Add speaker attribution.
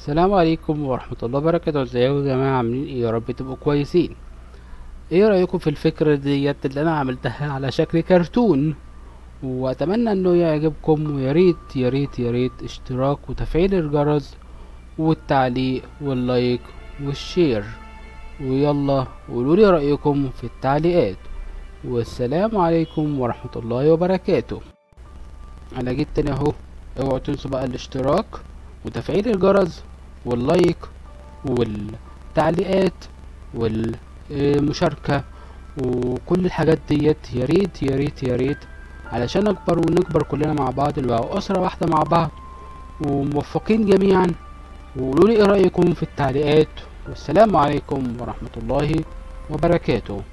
Speaker 1: السلام عليكم ورحمة الله وبركاته ازيكم يا جماعة عاملين ايه يا رب تبقوا كويسين ايه رأيكم في الفكرة ديت اللي انا عملتها على شكل كرتون واتمنى انه يعجبكم ويا ريت يا ريت يا ريت اشتراك وتفعيل الجرس والتعليق واللايك والشير ويلا قولوا لي رأيكم في التعليقات والسلام عليكم ورحمة الله وبركاته انا جيت تاني اهو اوعوا تنسوا بقى الاشتراك وتفعيل الجرس واللايك والتعليقات والمشاركة وكل الحاجات ديت يا ريت يا ريت يا ريت علشان نكبر ونكبر كلنا مع بعض نبقى أسرة واحدة مع بعض وموفقين جميعا وقولوا لي ايه رأيكم في التعليقات والسلام عليكم ورحمة الله وبركاته